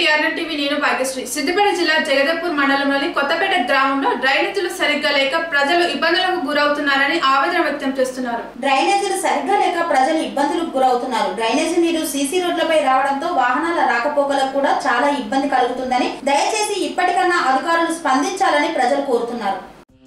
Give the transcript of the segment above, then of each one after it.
KRN TV నేను భాగ్యశ్రీ సిద్దిపేట జిల్లా జగదపూర్ మండలంలోని కొత్తపేట గ్రామంలో డ్రైనేజీలు సరిగ్గా లేక ప్రజలు ఇబ్బందులకు గురవుతున్నారని ఆవేదన వ్యక్తం చేస్తున్నారు డ్రైనేజీలు సరిగ్గా లేక ప్రజలు ఇబ్బందులకు గురవుతున్నారు డ్రైనేజీ నీరు సీసీ రోడ్లపై రావడంతో వాహనాల రాకపోకలకు కూడా చాలా ఇబ్బంది కలుగుతుందని దయచేసి ఇప్పటికన్నా అధికారులు స్పందించాలని ప్రజలు కోరుతున్నారు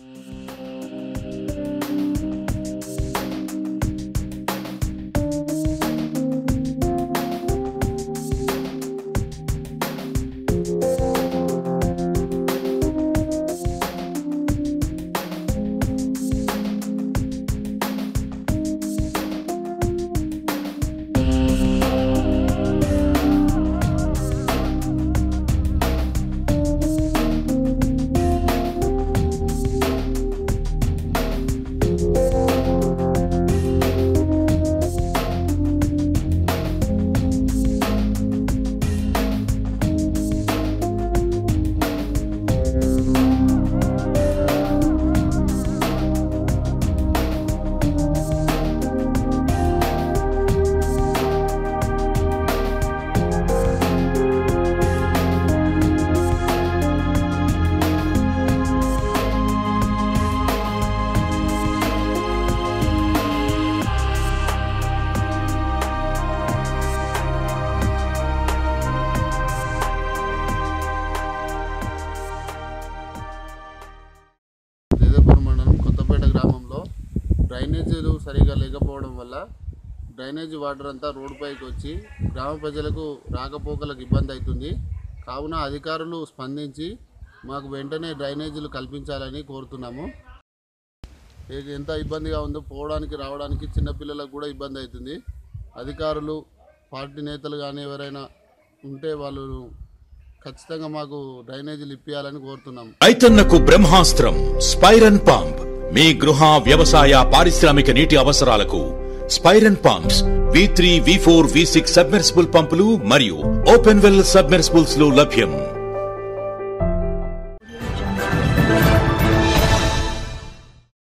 జయదేపూర్ మండలం కొత్తపేట గ్రామంలో డ్రైనేజీలు సరిగా లేకపోవడం వల్ల డ్రైనేజీ వాటర్ అంతా రోడ్డుపైకి వచ్చి గ్రామ ప్రజలకు రాకపోకలకు ఇబ్బంది అవుతుంది కావున అధికారులు స్పందించి మాకు వెంటనే డ్రైనేజీలు కల్పించాలని కోరుతున్నాము ఏ- ఎంత ఇబ్బందిగా ఉందో పోవడానికి రావడానికి చిన్నపిల్లలకు కూడా ఇబ్బంది అవుతుంది అధికారులు పార్టీ నేతలు కానీ ఎవరైనా ఉంటే వాళ్ళు ఖచ్చితంగా మాకు డ్రైనేజీలు ఇప్పించాలని కోరుతున్నాము రైతన్నకు బ్రహ్మాస్త్రం స్పైరన్ పంప్ మీ గృహ వ్యవసాయ పారిశ్రామిక నీటి అవసరాలకు Spiron pumps V three V four V six submersible పంపులు మరియు ఓపెన్ వెల్ సబ్మెర్సిబుల్స్ లో లభ్యం